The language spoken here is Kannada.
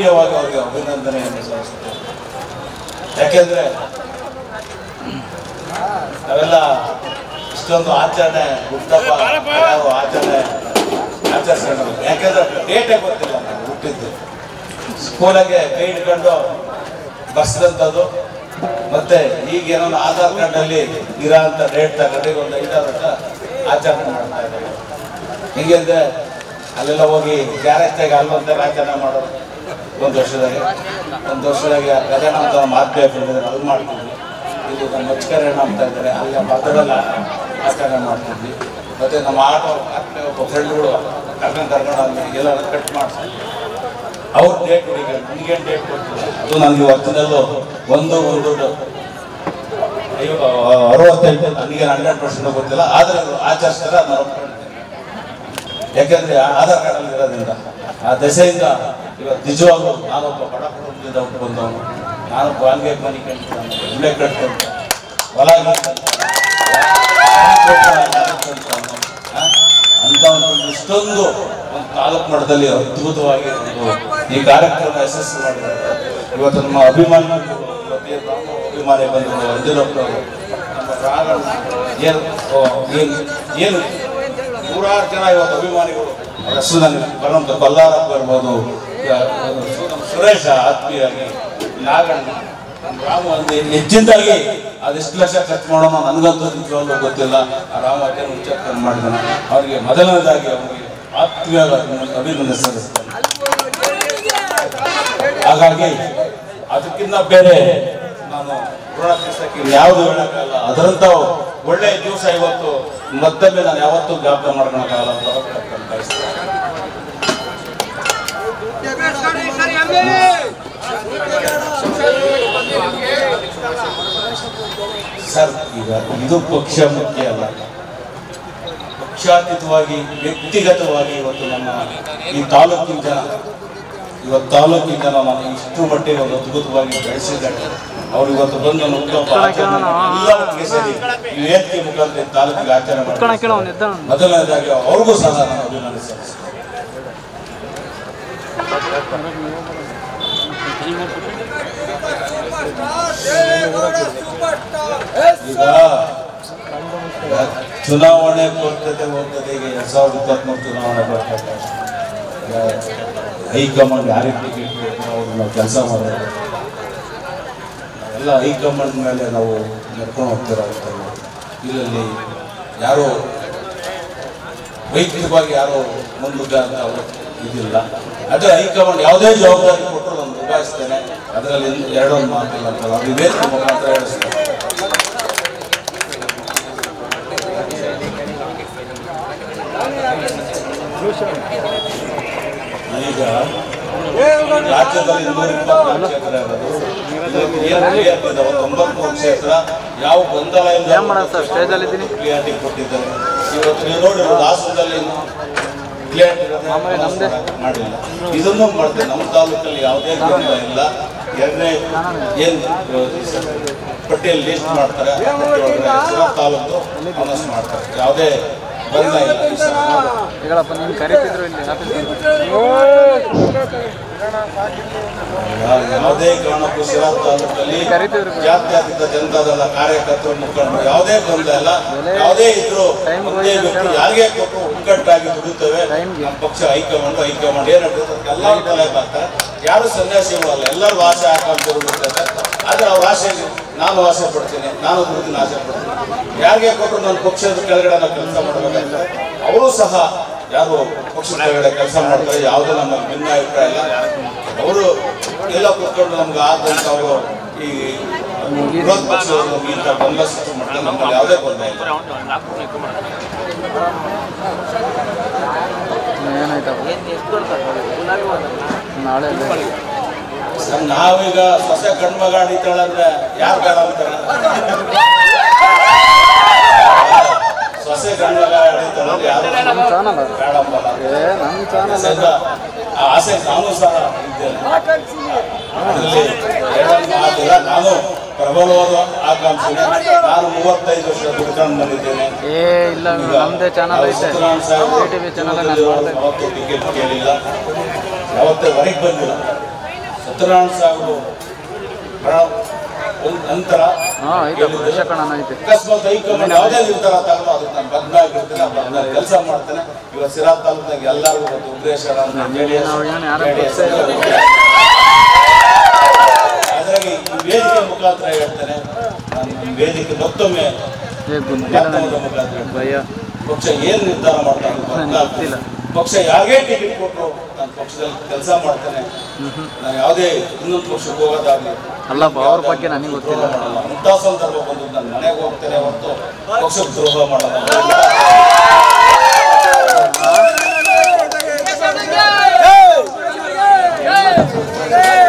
ಮುಖ್ಯವಾಗಿ ಅವರಿಗೆ ಅಭಿನಂದನೆಯನ್ನು ಸಲ್ಲಿಸ್ತೇನೆ ಯಾಕೆಂದ್ರೆ ನಾವೆಲ್ಲ ಇಷ್ಟೊಂದು ಆಚರಣೆ ಹುಟ್ಟಪ್ಪ ಯಾವ ಆಚರಣೆ ಆಚರಿಸೋಣ ಯಾಕೆಂದ್ರೆ ಡೇಟೇ ಗೊತ್ತಿಲ್ಲ ನಮ್ಗೆ ಹುಟ್ಟಿದ್ದು ಸ್ಕೂಲಾಗೆ ಕೈ ಹಿಡ್ಕೊಂಡು ಬರ್ಸಿದಂಥದ್ದು ಮತ್ತೆ ಈಗೇನೋ ಆಧಾರ್ ಕಾರ್ಡಲ್ಲಿ ಇರೋ ಅಂತ ಡೇಟ್ ತಗೊಂಡು ಒಂದು ಐದಾರು ವರ್ಷ ಆಚರಣೆ ಮಾಡ್ತಾ ಇದ್ದಾರೆ ಹೀಗೆಂದ್ರೆ ಅಲ್ಲೆಲ್ಲ ಹೋಗಿ ಗ್ಯಾರೇಜ್ನಾಗ ಅಲ್ಲೊಂದಾಗ ಆಚರಣೆ ಮಾಡೋದು ಒಂದು ವರ್ಷದಾಗೆ ಒಂದು ವರ್ಷದಾಗೆ ಗಜನ ಅಂತ ಮಾತೇ ಬಂದಿದ್ದಾರೆ ಅದು ಮಾಡ್ತಿದ್ವಿ ಇಲ್ಲಿ ನಮ್ಮ ಮಚ್ಕರಣ್ಣ ಅಂತ ಇದ್ದಾರೆ ಅಲ್ಲಿ ಮತದಲ್ಲಿ ಆಚರಣೆ ಮಾಡ್ತಿದ್ವಿ ಮತ್ತೆ ನಮ್ಮ ಆಟೋ ಆತ್ಮೀಯ ಒಬ್ಬ ಫ್ರೆಂಡ್ಗಳು ಕರ್ಕೊಂಡು ಕರ್ಕೊಂಡು ಅಲ್ಲಿ ಎಲ್ಲ ಕಟ್ ಮಾಡಿಸಿ ಅವ್ರ ಡೇಟ್ ಹುಡುಗಿ ನನಗೇನು ಡೇಟ್ ಕೊಡ್ತಿಲ್ಲ ಅದು ನನಗೆ ಒರಿಜಿನಲ್ಲು ಒಂದು ಒಂದು ಐವ- ಅರವತ್ತೈದು ನನಗೆ ಹಂಡ್ರೆಡ್ ಪರ್ಸೆಂಟ್ ಗೊತ್ತಿಲ್ಲ ಆದರೆ ಅದು ಆಚರಿಸ್ತಾರೆ ಅದನ್ನ ಒಪ್ಕೊಂಡಿದ್ದೀನಿ ಯಾಕೆಂದ್ರೆ ಆಧಾರ್ ಕಾರ್ಡ್ ಅಲ್ಲಿ ಇರೋದ್ರಿಂದ ಆ ದೆಸೆಯಿಂದ ಇವತ್ತು ನಿಜವಾಗ್ಲೂ ನಾನೊಬ್ಬ ಬಡ ಕುಟುಂಬದಿಂದ ಹುಟ್ಟು ಬಂದವನು ನಾನು ಬಾಲ್ಗೆ ಮನೆ ಕಟ್ಟಿದ್ದಾನೆ ಎಮ್ಮೆ ಕಟ್ಕೊಂಡು ಹೊಲ ಅಂತ ಒಂದು ಇಷ್ಟೊಂದು ಒಂದು ತಾಲೂಕು ಮಟ್ಟದಲ್ಲಿ ಅದ್ಭುತವಾಗಿ ಒಂದು ಈ ಕಾರ್ಯಕ್ರಮ ಯಶಸ್ವಿ ಮಾಡಿದ್ದಾರೆ ಇವತ್ತು ನಮ್ಮ ಅಭಿಮಾನಿಗಳು ಇವತ್ತೇನು ನಮ್ಮ ಅಭಿಮಾನಿ ಬಂದರು ಅಂದಿರಪ್ಪನವರು ನಮ್ಮ ರಾಘಣ್ಣ ಏನು ಓ, ಏನು ಏನು ನೂರಾರು ಜನ ಇವತ್ತು ಅಭಿಮಾನಿಗಳು ಅವ್ರ ಹೆಸರು ನನಗೆ ಬರೋಂಥ ಬಲ್ಲಾರಪ್ಪ ಇರ್ಬೋದು ಈಗ ನಮ್ಮ ಸುರೇಶ ಆತ್ಮೀಯಾಗಿ ನಾಗಣ್ಣ ನಮ್ಮ ರಾಮು ಒಂದು ಹೆಚ್ಚಿನದಾಗಿ ಅದೆಷ್ಟು ಲಕ್ಷ ಖರ್ಚು ಮಾಡೋಣ ನನಗಂತೂ ನಿಜವಾಗ್ಲೂ ಗೊತ್ತಿಲ್ಲ ಆ ರಾಮ ಅದೇ ಮುಂಚೆ ಖರ್ಚು ಮಾಡಿದ್ದಾನೆ ಅವರಿಗೆ ಮೊದಲನೇದಾಗಿ ಅವರಿಗೆ ಆತ್ಮೀಯವಾಗಿ ಅಭಿನಂದನೆ ಸಲ್ಲಿಸ್ತೇನೆ ಹಾಗಾಗಿ ಅದಕ್ಕಿಂತ ಬೇರೆ ನಾನು ಋಣ ತೀರ್ಸಕ್ಕೆ ಯಾವುದು ಹೇಳಕ್ಕಾಗಲ್ಲ ಅದರಂತ ಒಳ್ಳೆಯ ದಿವಸ ಇವತ್ತು ಮತ್ತೊಮ್ಮೆ ನಾನು ಯಾವತ್ತೂ ಜ್ಞಾಪಕ ಮಾಡ್ಕೊಳಕ್ಕಾಗಲ್ಲ ಅಂತ ಹೇಳ್ಕೊಂಡು ಬಯಸ್ತೇನೆ. ಸರ್ ಈಗ ಇದು ಪಕ್ಷ ಮುಖ್ಯ ಅಲ್ಲ ಪಕ್ಷಾತೀತವಾಗಿ ವ್ಯಕ್ತಿಗತವಾಗಿ ಇವತ್ತು ನಮ್ಮ ಈ ತಾಲೂಕಿನ ಜನ ಇವತ್ತು ತಾಲೂಕಿನ ಜನ ನಾನು ಇಷ್ಟು ಮಟ್ಟಿಗೆ ಒಂದು ಅದ್ಭುತವಾಗಿ ಬೆಳೆಸಿದ್ದಾರೆ ಅವ್ರು ಇವತ್ತು ಬಂದು ನನ್ನ ಹುಟ್ಟುಹಬ್ಬ ಆಚರಣೆ ಮಾಡಿ ಎಲ್ಲ ಒಟ್ಟಿಗೆ ಸೇರಿ ಈ ವೇದಿಕೆ ಮುಖಾಂತರ ಈ ತಾಲೂಕಿಗೆ ಆಚರಣೆ ಮಾಡಿ ಮೊದಲನೇದಾಗಿ ಅವ್ರಿಗೂ ಸಹ ನಾನು ಅಭಿನಂದಿಸ್ತೇನೆ ಈಗ ಚುನಾವಣೆ ಕೊಡ್ತದೆ ಹೋಗ್ತದೆ ಈಗ ಎರಡ್ ಸಾವಿರದ ಇಪ್ಪತ್ಮೂರು ಚುನಾವಣೆ ಬರ್ತದೆ ಈಗ ಹೈಕಮಾಂಡ್ ಯಾರಿಗೆ ಟಿಕೆಟ್ ಕೊಡ್ತಾರೋ ಅವ್ರು ನಾವು ಕೆಲಸ ಮಾಡೋದು ಎಲ್ಲ ಹೈಕಮಾಂಡ್ ಮೇಲೆ ನಾವು ನಡ್ಕೊಂಡು ಹೋಗ್ತಿರೋದು ಇದರಲ್ಲಿ ಯಾರೋ ವೈಯಕ್ತಿಕವಾಗಿ ಯಾರೋ ಮುಂದುಗ್ಗ ಅಂತ ಅವ್ರು ಇದಿಲ್ಲ ಅದೇ ಹೈಕಮಾಂಡ್ ಯಾವುದೇ ಜವಾಬ್ದಾರಿ ಕೊಟ್ಟರು ನಾನು ನಿಭಾಯಿಸ್ತೇನೆ ಅದರಲ್ಲಿ ಎರಡೊಂದು ಮಾತಿಲ್ಲ ಅಂತಲ್ಲ ಅದು ವೇದಿಕೆ ಮುಖಾಂತರ ಹೇಳಿಸ್ತೇನೆ ಈಗ ರಾಜ್ಯದಲ್ಲಿ ಇನ್ನೂರ ಇಪ್ಪತ್ನಾಲ್ಕು ಕ್ಷೇತ್ರ ಇರೋದು ಇದರಲ್ಲಿ ಏನು clear ಇದೆ, ಒಂದು ತೊಂಬತ್ಮೂರು ಕ್ಷೇತ್ರ ಯಾವ ಗೊಂದಲ ಇಲ್ಲ ಏನ್ ಮಾಡೋದು ಸರ್, stage ಅಲ್ಲಿ ಇದ್ದೀನಿ. ಕ್ಲಿಯಾರಿಟಿ ಕೊಟ್ಟಿದ್ದಾರೆ ಇವತ್ತು ನೀವು ನೋಡಿರೋದು ಹಾಸನದಲ್ಲಿ ಕ್ಲಿಯಾರಿಟಿ ಮಾಮೂಲಿ ನಮ್ದೇ. ಮಾಡಿಲ್ಲ ಇದನ್ನು ಮಾಡ್ತೇವೆ ನಮ್ಮ ತಾಲೂಕಲ್ಲಿ ಯಾವುದೇ ಗೊಂದಲ ಇಲ್ಲ ಎರಡನೇ ಏನು ಪಟ್ಟಿಯಲ್ಲಿ ಲಿಸ್ಟ್ ಮಾಡ್ತಾರೆ ಆ ಪಟ್ಟಿ ಒಳಗಡೆ ಹೆಸರು ತಾಲೂಕು ಅನೌನ್ಸ್ ಮಾಡ್ತಾರೆ ಯಾವುದೇ ಗೊಂದಲ ಇಲ್ಲ ಈ ಸಲ ಹೇಳಪ್ಪ ನೀನು ಕರಿತಿದ್ರು ಇಲ್ಲಿ ಆಫೀಸ್ ಯಾವುದೇ ಕಾರಣಕ್ಕೂ ಶಿರಾ ತಾಲೂಕಲ್ಲಿ ಕರೀತಿದ್ರು ಬಿಡು. ಜಾತ್ಯತೀತ ಜನತಾದಳ ಕಾರ್ಯಕರ್ತರು ಮುಖಂಡರು ಯಾವುದೇ ಗೊಂದಲ ಇಲ್ಲ ಯಾವುದೇ ಇದ್ರು ಟೈಮ್ ಒಂದೇ ವ್ಯಕ್ತಿ ಯಾರಿಗೆ ಕೊಟ್ಟು ಒಗ್ಗಟ್ಟಾಗಿ ದುಡಿತೇವೆ ಟೈಮ್ಗೆ. ನಮ್ಮ ಪಕ್ಷ ಹೈಕಮಾಂಡ್ ಹೈಕಮಾಂಡ್ ಏನು ಎಲ್ಲರೂ ತಲೆ ಬರ್ತಾರೆ ಯಾರು ಸನ್ಯಾಸಿಗಳಲ್ಲ ಎಲ್ಲರೂ ಆಸೆ ಆಕಾಂಕ್ಷೆಗಳು ಇರ್ತದೆ ಆದ್ರೆ ಅವ್ರ ಆಸೆ ನಾನು ಆಸೆ ಪಡ್ತೀನಿ ನಾನು ದುಡ್ಡಿನ ಆಸೆ ಪಡ್ತೀನಿ ಯಾರಿಗೆ ಕೊಟ್ಟರು ನನ್ನ ಪಕ್ಷದ ಕೆಳಗಡೆ ನಾವು ಕೆಲಸ ಮಾಡಬೇಕಂದ್ರೆ ಅವರು ಸಹ ಯಾರು ಪಕ್ಷದ ಕೆಳಗಡೆ ಕೆಲಸ ಮಾಡ್ತಾರೆ ಯಾವುದೇ ನಮ್ಮ ಭಿನ್ನ ಅಭಿಪ್ರಾಯ ಇಲ್ಲ ಅವರು ಎಲ್ಲ ಕೂತ್ಕೊಂಡು ನಮ್ಗೆ ಆದಂತ ಅವರು ಈ ವಿರೋಧ ಪಕ್ಷದವರು ನಮ್ಗೆ ಇಂಥ ಗೊಂದಲ ಸೃಷ್ಟಿ ಮಾಡ್ತಾರೆ ನಮ್ಮಲ್ಲಿ ಯಾವುದೇ ಗೊಂದಲ ಇಲ್ಲ ಏನಾಯ್ತಪ್ಪ ನಾಳೆ ಅಲ್ಲೇ. ಸರ್, ನಾವೀಗ ಸೊಸೆ ಕಣ್ಮಗ ಹಿಡಿತಾಳಂದ್ರೆ ಯಾರು ಬೇಡ ಅಂತಾರೆ ಸೊಸೆ ಕಣ್ಮಗ ಹಿಡಿತಾಳಂದ್ರೆ ಯಾರು ನಮ್ಮ ಚಾನಲ್ ಅದು. ಬೇಡಂಬಲ್ಲ ಏ ನಮ್ಮ ಚಾನಲ್ ಆಸೆಯಿಂದ ಆ ಆಸೆ ನಾನು ಸಹ ಇದ್ದೇನೆ ಅದರಲ್ಲಿ ಎರಡನೇ ಮಾತಿಲ್ಲ ನಾನು ಪ್ರಬಲವಾದ ಆಕಾಂಕ್ಷೆ ನಾನು ಮೂವತ್ತೈದು ವರ್ಷ ದುಡ್ಕೊಂಡು ಬಂದಿದ್ದೇನೆ ಏ ಇಲ್ಲ ನಮ್ಮದೇ ಚಾನಲ್ ಐತೆ ಟಿ ವಿ ಚಾನಲ್ ನಾನು ಮಾಡ್ದೆ ಯಾವತ್ತೂ ಟಿಕೆಟ್ ಕೇಳಿಲ್ಲ ಯಾವತ್ತೇ ಹೊರಗೆ ಬಂದಿಲ್ಲ ಸತ್ಯನಾರಾಯಣ ಸಾಹೇಬರು ಬಹಳ ಒಂದು ನಂತರ ಹಾಂ ಐತೆ ವಿಷಕಣನ ಐತೆ ಅಕಸ್ಮಾತ್ ಹೈಕಮಾಂಡ್ ಯಾವುದೇ ನಿರ್ಧಾರ ತಗೊಂಡು ಅದಕ್ಕೆ ನಾನು ಬದ್ಧ ಆಗಿರ್ತೇನೆ ಬದ್ಧ ಕೆಲಸ ಮಾಡ್ತೇನೆ ಇವಾಗ ಸಿರಾ ತಾಲೂಕಿನಾಗ ಎಲ್ಲರಿಗೂ ಗೊತ್ತು ಉಗ್ರೇಶ್ವರ ಅಂತ ಜೆ ಡಿ ಎಸ್ ನಾವು ಏನು ಯಾರೋ ಹಾಗಾಗಿ ಈ ವೇದಿಕೆ ಮುಖಾಂತರ ಹೇಳ್ತೇನೆ ನಾನು ಈ ವೇದಿಕೆ ಮತ್ತೊಮ್ಮೆ ಏ ಗೊತ್ತಿಲ್ಲ ಮಾಧ್ಯಮದ ನನಗೆ ಮುಖಾಂತರ ಹೇಳ್ತೇನೆ. ಭಯ ಪಕ್ಷ ಏನ್ ನಿರ್ಧಾರ ಮಾಡ್ತಾರೆ ಅಂತ ನನಗೆ ಗೊತ್ತಿಲ್ಲ. ಪಕ್ಷ ಯಾರಿಗೆ ಟಿಕೆಟ್ ಕೊಟ್ಟರು ನಾನು ಪಕ್ಷದಲ್ಲಿ ಕೆಲಸ ಮಾಡ್ತೇನೆ ನಾನು ಯಾವುದೇ ಇನ್ನೊಂದು ಪಕ್ಷಕ್ಕೆ ಹೋಗೋದಾಗಲಿ ಅಲ್ಲಪ್ಪ ಅವ್ರ ಬಗ್ಗೆ ನನಗೆ ಗೊತ್ತಿಲ್ಲ ಮಾಡಲ್ಲ ಇಂಥ ಸಂದರ್ಭ ಬಂದು ನಾನು ಮನೆಗೆ ಹೋಗ್ತೇನೆ ಹೊರತು ಪಕ್ಷಕ್ಕೆ ದ್ರೋಹ ಮಾಡಲ್ಲ Hey!